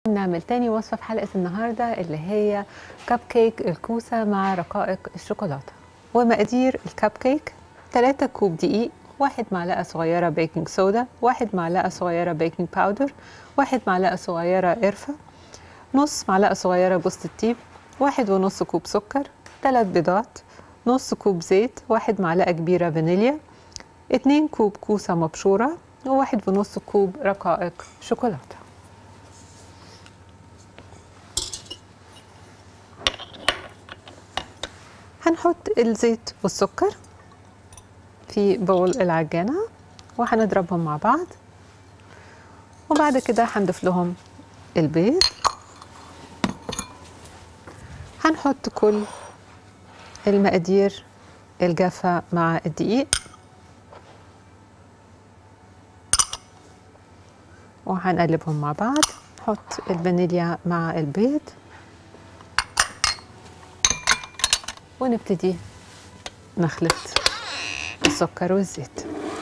نعمل تاني وصفة في حلقة النهاردة اللي هي كب كيك الكوسة مع رقائق الشوكولاتة ومقادير الكب كيك 3 كوب دقيق واحد معلقة صغيرة بيكنج صودا واحد معلقة صغيرة بيكنج باودر واحد معلقة صغيرة قرفة نص معلقة صغيرة جوز الطيب واحد ونص كوب سكر ثلاث بيضات نص كوب زيت واحد معلقة كبيرة فانيليا اتنين كوب كوسة مبشورة وواحد ونص كوب رقائق شوكولاتة هنحط الزيت والسكر في بول العجانة وهنضربهم مع بعض وبعد كده هنضيف لهم البيض هنحط كل المقادير الجافة مع الدقيق وهنقلبهم مع بعض نحط الفانيليا مع البيض ونبتدي نخلط السكر والزيت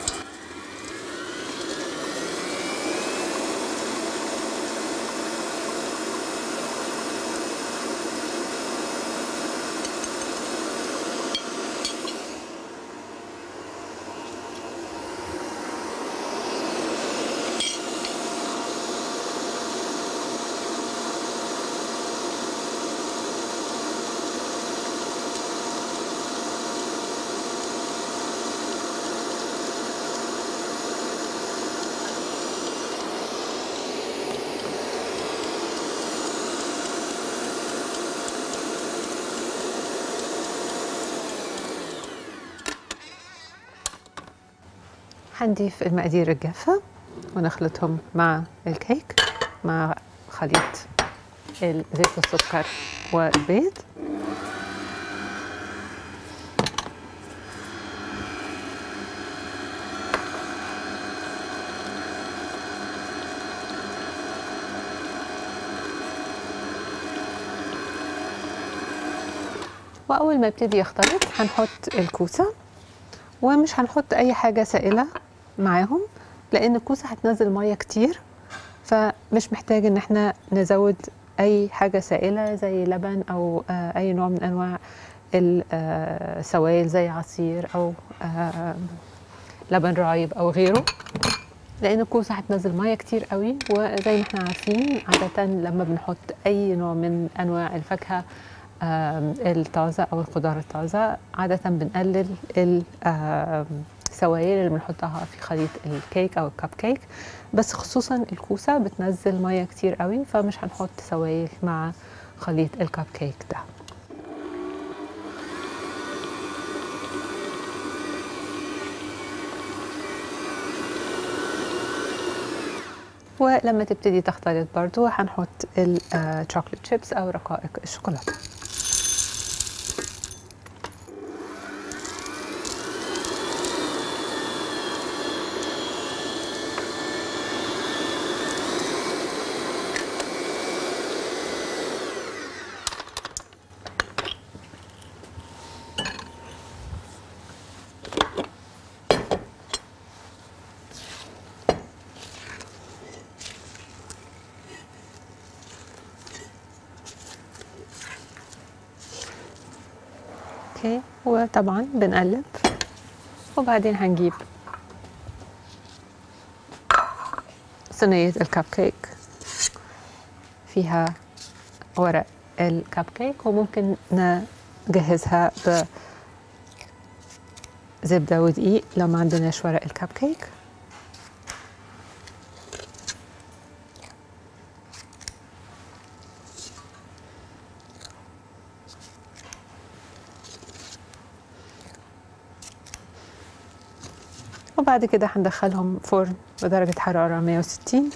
هنضيف المقادير الجافة ونخلطهم مع الكيك مع خليط الزيت والسكر والبيض وأول ما يبتدي يختلط هنحط الكوسة ومش هنحط أي حاجة سائلة معاهم لأن الكوسة هتنزل مية كتير فمش محتاج إن احنا نزود أي حاجة سائلة زي لبن أو آه أي نوع من أنواع السوائل زي عصير أو آه لبن رايب أو غيره لأن الكوسة هتنزل مية كتير قوي وزي ما احنا عارفين عادة لما بنحط أي نوع من أنواع الفاكهة الطازة أو الخضار الطازة عادة بنقلل السوائل اللي بنحطها في خليط الكيك أو الكب كيك بس خصوصا الكوسة بتنزل مية كتير قوي فمش هنحط سوائل مع خليط الكب كيك ده ولما تبتدي تختلط برضو هنحط الشوكليت شيبس او رقائق الشوكولاته اوكي وطبعا بنقلب وبعدين هنجيب صينية الكب كيك فيها ورق الكب كيك وممكن نجهزها بزبدة ودقيق لو ما عندناش ورق الكب كيك وبعد كده هندخلهم فرن بدرجة حرارة 160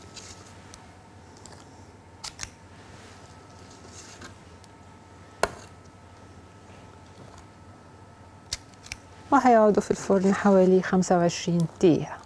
وهيقعدوا في الفرن حوالي 25 دقيقة